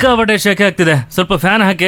ಸಿಕ್ಕಾಪಟ್ಟೆ ಶೆಕೆ ಆಗ್ತಿದೆ ಸ್ವಲ್ಪ ಫ್ಯಾನ್ ಹಾಕಿ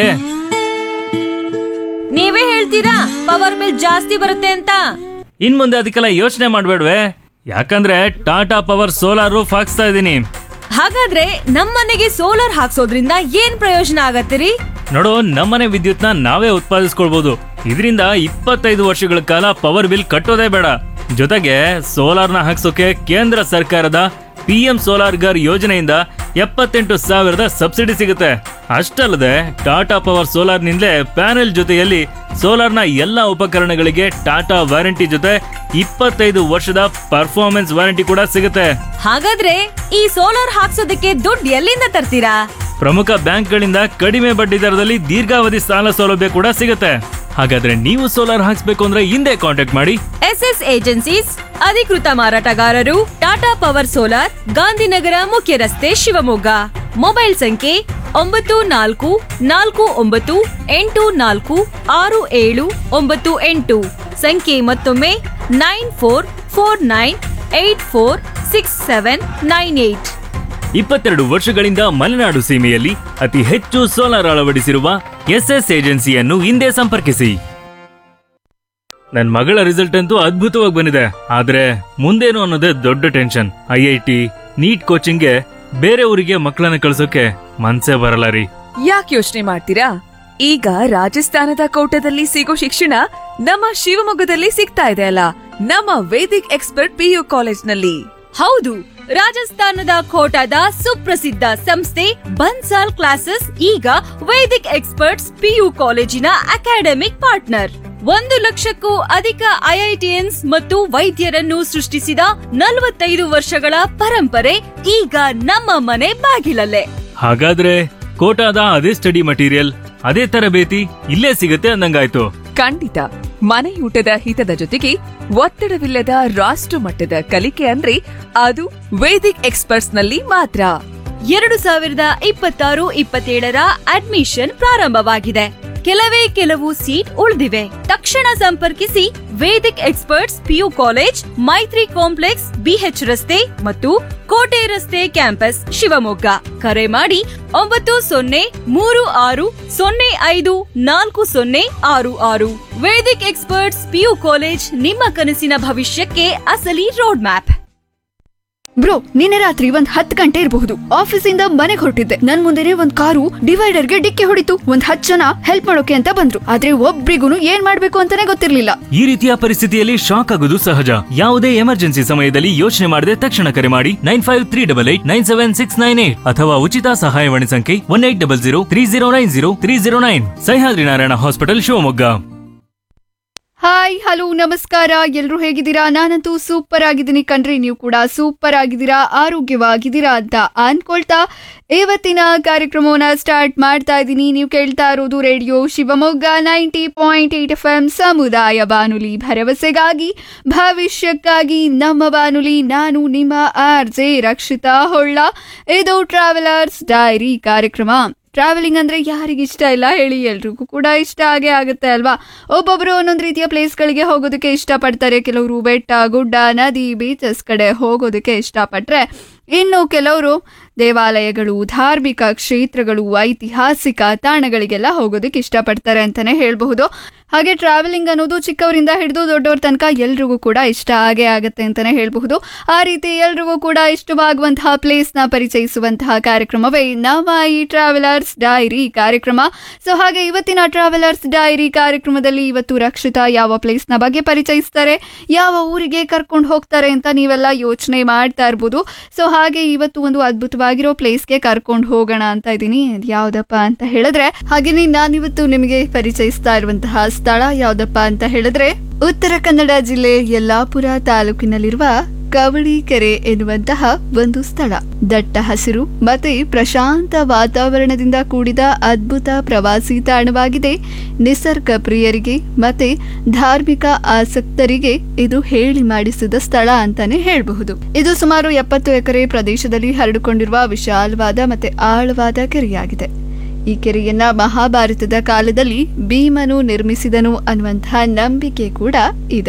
ನೀವೇ ಹೇಳ್ತೀರಾ ಪವರ್ ಬಿಲ್ ಜಾಸ್ತಿ ಬರುತ್ತೆ ಅಂತ ಇನ್ ಮುಂದೆ ಅದಕ್ಕೆಲ್ಲ ಯೋಚನೆ ಮಾಡ್ಬೇಡ್ವೆ ಯಾಕಂದ್ರೆ ಟಾಟಾ ಪವರ್ ಸೋಲಾರ್ ರೂಫ್ ಹಾಕ್ಸ್ತಾ ಇದ್ದೀನಿ ಹಾಗಾದ್ರೆ ನಮ್ಮನೆಗೆ ಸೋಲಾರ್ ಹಾಕ್ಸೋದ್ರಿಂದ ಏನ್ ಪ್ರಯೋಜನ ಆಗತ್ತಿರಿ ನೋಡು ನಮ್ಮನೆ ವಿದ್ಯುತ್ನ ನಾವೇ ಉತ್ಪಾದಿಸ್ಕೊಳ್ಬಹುದು ಇದರಿಂದ ಇಪ್ಪತ್ತೈದು ವರ್ಷಗಳ ಕಾಲ ಪವರ್ ಬಿಲ್ ಕಟ್ಟೋದೇ ಬೇಡ ಜೊತೆಗೆ ಸೋಲಾರ್ನ ಹಾಕ್ಸೋಕೆ ಕೇಂದ್ರ ಸರ್ಕಾರದ ಪಿ ಎಂ ಸೋಲಾರ್ ಗರ್ ಯೋಜನೆಯಿಂದ ಎಪ್ಪತ್ತೆಂಟು ಸಾವಿರದ ಸಬ್ಸಿಡಿ ಸಿಗುತ್ತೆ ಅಷ್ಟಲ್ಲದೆ ಟಾಟಾ ಪವರ್ ಸೋಲಾರ್ನಿಂದಲೇ ಪ್ಯಾನೆಲ್ ಜೊತೆಯಲ್ಲಿ ಸೋಲಾರ್ನ ಎಲ್ಲ ಉಪಕರಣಗಳಿಗೆ ಟಾಟಾ ವಾರಂಟಿ ಜೊತೆ ಇಪ್ಪತ್ತೈದು ವರ್ಷದ ಪರ್ಫಾರ್ಮೆನ್ಸ್ ವಾರಂಟಿ ಕೂಡ ಸಿಗುತ್ತೆ ಹಾಗಾದ್ರೆ ಈ ಸೋಲಾರ್ ಹಾಕ್ಸೋದಕ್ಕೆ ದುಡ್ಡು ಎಲ್ಲಿಂದ ತರ್ತೀರಾ ಪ್ರಮುಖ ಬ್ಯಾಂಕ್ಗಳಿಂದ ಕಡಿಮೆ ಬಡ್ಡಿ ದರದಲ್ಲಿ ದೀರ್ಘಾವಧಿ ಸಾಲ ಸೌಲಭ್ಯ ಕೂಡ ಸಿಗುತ್ತೆ ಹಾಗಾದ್ರೆ ನೀವು ಸೋಲಾರ್ ಹಾಕ್ಸ್ಬೇಕು ಅಂದ್ರೆ ಹಿಂದೆ ಕಾಂಟ್ಯಾಕ್ಟ್ ಮಾಡಿ ಎಸ್ ಎಸ್ ಏಜೆನ್ಸೀಸ್ ಅಧಿಕೃತ ಮಾರಾಟಗಾರರು ಟಾಟಾ ಪವರ್ ಸೋಲಾರ್ ಗಾಂಧಿನಗರ ಮುಖ್ಯ ರಸ್ತೆ ಶಿವಮೊಗ್ಗ ಮೊಬೈಲ್ ಸಂಖ್ಯೆ ಒಂಬತ್ತು ನಾಲ್ಕು ನಾಲ್ಕು ಒಂಬತ್ತು ಎಂಟು ನಾಲ್ಕು ಆರು ಏಳು ಒಂಬತ್ತು ಎಂಟು ಸಂಖ್ಯೆ ಮತ್ತೊಮ್ಮೆ nine four four nine eight four six seven nine eight ಇಪ್ಪತ್ತೆರಡು ವರ್ಷಗಳಿಂದ ಮಲೆನಾಡು ಸೀಮೆಯಲ್ಲಿ ಅತಿ ಹೆಚ್ಚು ಸೋಲಾರ್ ಅಳವಡಿಸಿರುವ ಎಸ್ಎಸ್ ಏಜೆನ್ಸಿಯನ್ನು ಹಿಂದೆ ಸಂಪರ್ಕಿಸಿ ನನ್ ಮಗಳ ರಿಸಲ್ಟ್ ಅಂತೂ ಅದ್ಭುತವಾಗಿ ಬಂದಿದೆ ಆದ್ರೆ ಮುಂದೇನು ಅನ್ನೋದೇ ದೊಡ್ಡ tension I I T NEET ಕೋಚಿಂಗ್ಗೆ ಬೇರೆ ಊರಿಗೆ ಮಕ್ಕಳನ್ನ ಕಳ್ಸೋಕೆ ಮನ್ಸೇ ಬರಲ್ಲ ರೀ ಯಾಕೆ ಯೋಚನೆ ಮಾಡ್ತೀರಾ ಈಗ ರಾಜಸ್ಥಾನದ ಕೋಟದಲ್ಲಿ ಸಿಗೋ ಶಿಕ್ಷಣ ನಮ್ಮ ಶಿವಮೊಗ್ಗದಲ್ಲಿ ಸಿಗ್ತಾ ಇದೆ ಅಲ್ಲ ನಮ್ಮ ವೇದಿಕ್ ಎಕ್ಸ್ಪರ್ಟ್ ಪಿಯು ಕಾಲೇಜ್ನಲ್ಲಿ ಹೌದು ರಾಜಸ್ಥಾನದ ಕೋಟಾದ ಸುಪ್ರಸಿದ್ಧ ಸಂಸ್ಥೆ ಬನ್ಸಾಲ್ ಕ್ಲಾಸಸ್ ಈಗ ವೇದಿಕ್ ಎಕ್ಸ್ಪರ್ಟ್ಸ್ ಪಿಯು ಕಾಲೇಜಿನ ಅಕಾಡೆಮಿಕ್ ಪಾರ್ಟ್ನರ್ ಒಂದು ಲಕ್ಷಕ್ಕೂ ಅಧಿಕ ಐಐಟಿಎನ್ಸ್ ಮತ್ತು ವೈದ್ಯರನ್ನು ಸೃಷ್ಟಿಸಿದ ನಲವತ್ತೈದು ವರ್ಷಗಳ ಪರಂಪರೆ ಈಗ ನಮ್ಮ ಮನೆ ಬಾಗಿಲಲ್ಲೇ ಹಾಗಾದ್ರೆ ಕೋಟಾದ ಅದೇ ಸ್ಟಡಿ ಮಟೀರಿಯಲ್ ಅದೇ ತರಬೇತಿ ಇಲ್ಲೇ ಸಿಗತ್ತೆ ಅಂದಂಗಾಯ್ತು ಖಂಡಿತ ಮನೆಯೂಟದ ಹಿತದ ಜೊತೆಗೆ ಒತ್ತಡವಿಲ್ಲದ ರಾಷ್ಟ್ರ ಮಟ್ಟದ ಕಲಿಕೆ ಅಂದ್ರೆ ಅದು ವೇದಿಕ್ ಎಕ್ಸ್ಪರ್ಟ್ಸ್ ನಲ್ಲಿ ಮಾತ್ರ ಎರಡು ಸಾವಿರದ ಇಪ್ಪತ್ತಾರು ಇಪ್ಪತ್ತೇಳರ ಅಡ್ಮಿಷನ್ ಪ್ರಾರಂಭವಾಗಿದೆ ಕೆಲವೇ ಕೆಲವು ಸೀಟ್ ಉಳಿದಿವೆ ತಕ್ಷಣ ಸಂಪರ್ಕಿಸಿ Vedic experts PU college Maitri complex BH ರಸ್ತೆ ಮತ್ತು ಕೋಟೆ ರಸ್ತೆ ಕ್ಯಾಂಪಸ್ ಶಿವಮೊಗ್ಗ ಕರೆ ಮಾಡಿ ಒಂಬತ್ತು ಸೊನ್ನೆ ಮೂರು ಆರು ಸೊನ್ನೆ ಐದು ನಾಲ್ಕು ಸೊನ್ನೆ ಆರು ಆರು ವೇದಿಕ್ ಎಕ್ಸ್ಪರ್ಟ್ಸ್ ಪಿಯು ಕಾಲೇಜ್ ನಿಮ್ಮ ಕನಸಿನ ಭವಿಷ್ಯಕ್ಕೆ ಅಸಲಿ ರೋಡ್ ಮ್ಯಾಪ್ ಬ್ರೋ ನಿನ್ನೆ ರಾತ್ರಿ ಒಂದ್ ಹತ್ತು ಗಂಟೆ ಇರಬಹುದು ಆಫೀಸಿಂದ ಮನೆಗೆ ಹೊರಟಿದ್ದೆ ನನ್ ಮುಂದೆನೆ ಒಂದ್ ಕಾರು ಡಿವೈಡರ್ಗೆ ಡಿಕ್ಕಿ ಹೊಡಿತು ಒಂದ್ ಹತ್ತು ಜನ ಹೆಲ್ಪ್ ಮಾಡೋಕೆ ಅಂತ ಬಂದ್ರು ಆದ್ರೆ ಒಬ್ರಿಗೂ ಏನ್ ಮಾಡ್ಬೇಕು ಅಂತಾನೆ ಗೊತ್ತಿರ್ಲಿಲ್ಲ ಈ ರೀತಿಯ ಪರಿಸ್ಥಿತಿಯಲ್ಲಿ ಶಾಕ್ ಆಗೋದು ಸಹಜ ಯಾವುದೇ ಎಮರ್ಜೆನ್ಸಿ ಸಮಯದಲ್ಲಿ ಯೋಚನೆ ಮಾಡದೆ ತಕ್ಷಣ ಕರೆ ಮಾಡಿ nine five three double eight nine seven six nine eight ಅಥವಾ ಉಚಿತ ಸಹಾಯವಾಣಿ ಸಂಖ್ಯೆ one eight double zero three zero nine zero three zero nine Sahyadri Narayana hospital Shivamogga hi hello ನಮಸ್ಕಾರ ಎಲ್ರು ಹೇಗಿದ್ದೀರಾ ನಾನಂತೂ ಸೂಪರ್ ಆಗಿದ್ದೀನಿ ಕಣ್ರಿ ನೀವು ಕೂಡ ಸೂಪರ್ ಆಗಿದ್ದೀರಾ ಆರೋಗ್ಯವಾಗಿದ್ದೀರಾ ಅಂತ ಅನ್ಕೊಳ್ತಾ ಇವತ್ತಿನ ಕಾರ್ಯಕ್ರಮವನ್ನ ಸ್ಟಾರ್ಟ್ ಮಾಡ್ತಾ ಇದ್ದೀನಿ ನೀವು ಕೇಳ್ತಾ ಇರೋದು radio Shivamogga ninety point eight F M ಸಮುದಾಯ ಬಾನುಲಿ ಭರವಸೆಗಾಗಿ ಭವಿಷ್ಯಕ್ಕಾಗಿ ನಮ್ಮ ಬಾನುಲಿ ನಾನು ನಿಮ್ಮ ಆರ್ ಜೆ ರಕ್ಷಿತಾ ಹೊಳ್ಳ ಇದು ಟ್ರಾವೆಲರ್ಸ್ ಡೈರಿ ಕಾರ್ಯಕ್ರಮ ಟ್ರಾವೆಲಿಂಗ್ ಅಂದ್ರೆ ಯಾರಿಗೆ ಇಷ್ಟ ಇಲ್ಲ ಹೇಳಿ ಎಲ್ರಿಗೂ ಕೂಡ ಇಷ್ಟ ಆಗೇ ಆಗುತ್ತೆ ಅಲ್ವಾ ಒಬ್ಬೊಬ್ರು ಒಂದೊಂದು ರೀತಿಯ ಪ್ಲೇಸ್ಗಳಿಗೆ ಹೋಗೋದಕ್ಕೆ ಇಷ್ಟಪಡ್ತಾರೆ ಕೆಲವರು ಬೆಟ್ಟ ಗುಡ್ಡ ನದಿ ಬೀಚಸ್ ಕಡೆ ಹೋಗೋದಕ್ಕೆ ಇಷ್ಟಪಟ್ರೆ ಇನ್ನು ಕೆಲವರು ದೇವಾಲಯಗಳು ಧಾರ್ಮಿಕ ಕ್ಷೇತ್ರಗಳು ಐತಿಹಾಸಿಕ ತಾಣಗಳಿಗೆಲ್ಲ ಹೋಗೋದಕ್ಕೆ ಇಷ್ಟಪಡ್ತಾರೆ ಅಂತಾನೆ ಹೇಳಬಹುದು ಹಾಗೆ ಟ್ರಾವೆಲಿಂಗ್ ಅನ್ನೋದು ಚಿಕ್ಕವರಿಂದ ಹಿಡಿದು ದೊಡ್ಡವ್ರ ತನಕ ಎಲ್ರಿಗೂ ಕೂಡ ಇಷ್ಟ ಆಗೇ ಆಗುತ್ತೆ ಅಂತಾನೆ ಹೇಳಬಹುದು ಆ ರೀತಿ ಎಲ್ರಿಗೂ ಕೂಡ ಇಷ್ಟವಾಗುವಂತಹ ಪ್ಲೇಸ್ನ ಪರಿಚಯಿಸುವಂತಹ ಕಾರ್ಯಕ್ರಮವೇ ನಮ್ಮ ಈ ಟ್ರಾವೆಲರ್ಸ್ ಡೈರಿ ಕಾರ್ಯಕ್ರಮ ಸೊ ಹಾಗೆ ಇವತ್ತಿನ ಟ್ರಾವೆಲರ್ಸ್ ಡೈರಿ ಕಾರ್ಯಕ್ರಮದಲ್ಲಿ ಇವತ್ತು ರಕ್ಷಿತಾ ಯಾವ ಪ್ಲೇಸ್ನ ಬಗ್ಗೆ ಪರಿಚಯಿಸ್ತಾರೆ ಯಾವ ಊರಿಗೆ ಕರ್ಕೊಂಡು ಹೋಗ್ತಾರೆ ಅಂತ ನೀವೆಲ್ಲ ಯೋಚನೆ ಮಾಡ್ತಾ ಇರ್ಬೋದು ಸೊ ಹಾಗೆ ಇವತ್ತು ಒಂದು ಅದ್ಭುತವಾಗಿರೋ ಪ್ಲೇಸ್ಗೆ ಕರ್ಕೊಂಡು ಹೋಗೋಣ ಅಂತ ಇದ್ದೀನಿ ಅದ್ ಯಾವ್ದಪ್ಪ ಅಂತ ಹೇಳಿದ್ರೆ ಹಾಗೇನೆ ನಾನಿವತ್ತು ನಿಮಗೆ ಪರಿಚಯಿಸ್ತಾ ಇರುವಂತಹ ಸ್ಥಳ ಯಾವ್ದಪ್ಪ ಅಂತ ಹೇಳಿದ್ರೆ ಉತ್ತರ ಕನ್ನಡ ಜಿಲ್ಲೆ ಯಲ್ಲಾಪುರ ತಾಲೂಕಿನಲ್ಲಿರುವ ಕವಳಿ ಕೆರೆ ಎನ್ನುವಂತಹ ಒಂದು ಸ್ಥಳ ದಟ್ಟ ಹಸಿರು ಮತ್ತೆ ಪ್ರಶಾಂತ ವಾತಾವರಣದಿಂದ ಕೂಡಿದ ಅದ್ಭುತ ಪ್ರವಾಸಿ ತಾಣವಾಗಿದೆ ನಿಸರ್ಗ ಪ್ರಿಯರಿಗೆ ಮತ್ತೆ ಧಾರ್ಮಿಕ ಆಸಕ್ತರಿಗೆ ಇದು ಹೇಳಿ ಮಾಡಿಸಿದ ಸ್ಥಳ ಅಂತಾನೆ ಹೇಳಬಹುದು ಇದು ಸುಮಾರು ಎಪ್ಪತ್ತು ಎಕರೆ ಪ್ರದೇಶದಲ್ಲಿ ಹರಡಿಕೊಂಡಿರುವ ವಿಶಾಲವಾದ ಮತ್ತೆ ಆಳವಾದ ಕೆರೆಯಾಗಿದೆ ಈ ಕೆರೆಯನ್ನ ಮಹಾಭಾರತದ ಕಾಲದಲ್ಲಿ ಭೀಮನು ನಿರ್ಮಿಸಿದನು ಅನ್ನುವಂತಹ ನಂಬಿಕೆ ಕೂಡ ಇದೆ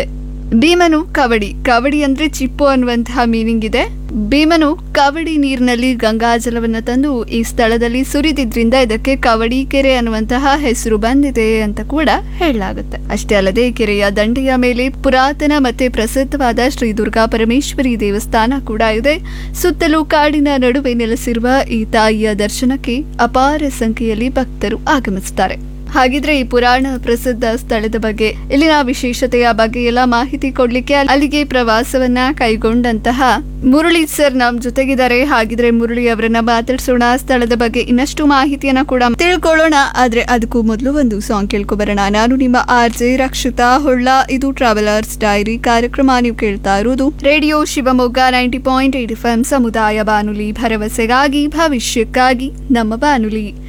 ಭೀಮನು ಕವಡಿ ಕವಡಿ ಅಂದ್ರೆ ಚಿಪ್ಪು ಅನ್ನುವಂತಹ ಮೀನಿಂಗ್ ಇದೆ ಭೀಮನು ಕವಡಿ ನೀರಿನಲ್ಲಿ ಗಂಗಾಜಲವನ್ನ ತಂದು ಈ ಸ್ಥಳದಲ್ಲಿ ಸುರಿದಿದ್ರಿಂದ ಇದಕ್ಕೆ ಕವಡಿ ಕೆರೆ ಅನ್ನುವಂತಹ ಹೆಸರು ಬಂದಿದೆ ಅಂತ ಕೂಡ ಹೇಳಲಾಗುತ್ತೆ ಅಷ್ಟೇ ಅಲ್ಲದೆ ಈ ಕೆರೆಯ ದಂಡೆಯ ಮೇಲೆ ಪುರಾತನ ಮತ್ತೆ ಪ್ರಸಿದ್ಧವಾದ ಶ್ರೀ ದುರ್ಗಾ ಪರಮೇಶ್ವರಿ ದೇವಸ್ಥಾನ ಕೂಡ ಇದೆ ಸುತ್ತಲೂ ಕಾಡಿನ ನಡುವೆ ನೆಲೆಸಿರುವ ಈ ತಾಯಿಯ ದರ್ಶನಕ್ಕೆ ಅಪಾರ ಸಂಖ್ಯೆಯಲ್ಲಿ ಭಕ್ತರು ಆಗಮಿಸುತ್ತಾರೆ ಹಾಗಿದ್ರೆ ಈ ಪುರಾಣ ಪ್ರಸಿದ್ಧ ಸ್ಥಳದ ಬಗ್ಗೆ ಇಲ್ಲಿನ ವಿಶೇಷತೆಯ ಬಗ್ಗೆ ಎಲ್ಲ ಮಾಹಿತಿ ಕೊಡ್ಲಿಕ್ಕೆ ಅಲ್ಲಿಗೆ ಪ್ರವಾಸವನ್ನ ಕೈಗೊಂಡಂತಹ ಮುರಳಿ ಸರ್ ನಮ್ ಜೊತೆಗಿದ್ದಾರೆ ಹಾಗಿದ್ರೆ ಮುರಳಿ ಅವರನ್ನ ಮಾತಾಡ್ಸೋಣ ಸ್ಥಳದ ಬಗ್ಗೆ ಇನ್ನಷ್ಟು ಮಾಹಿತಿಯನ್ನ ಕೂಡ ತಿಳ್ಕೊಳ್ಳೋಣ ಆದ್ರೆ ಅದಕ್ಕೂ ಮೊದಲು ಒಂದು ಸಾಂಗ್ ಕೇಳ್ಕೊಬರೋಣ ನಾನು ನಿಮ್ಮ ಆರ್ ಜೆ ರಕ್ಷಿತಾ ಹೊಳ್ಳ ಇದು ಟ್ರಾವೆಲರ್ಸ್ ಡೈರಿ ಕಾರ್ಯಕ್ರಮ ನೀವು ಕೇಳ್ತಾ ಇರುವುದು radio Shivamogga ninety point eight F M ಸಮುದಾಯ ಬಾನುಲಿ ಭರವಸೆಗಾಗಿ ಭವಿಷ್ಯಕ್ಕಾಗಿ ನಮ್ಮ ಬಾನುಲಿ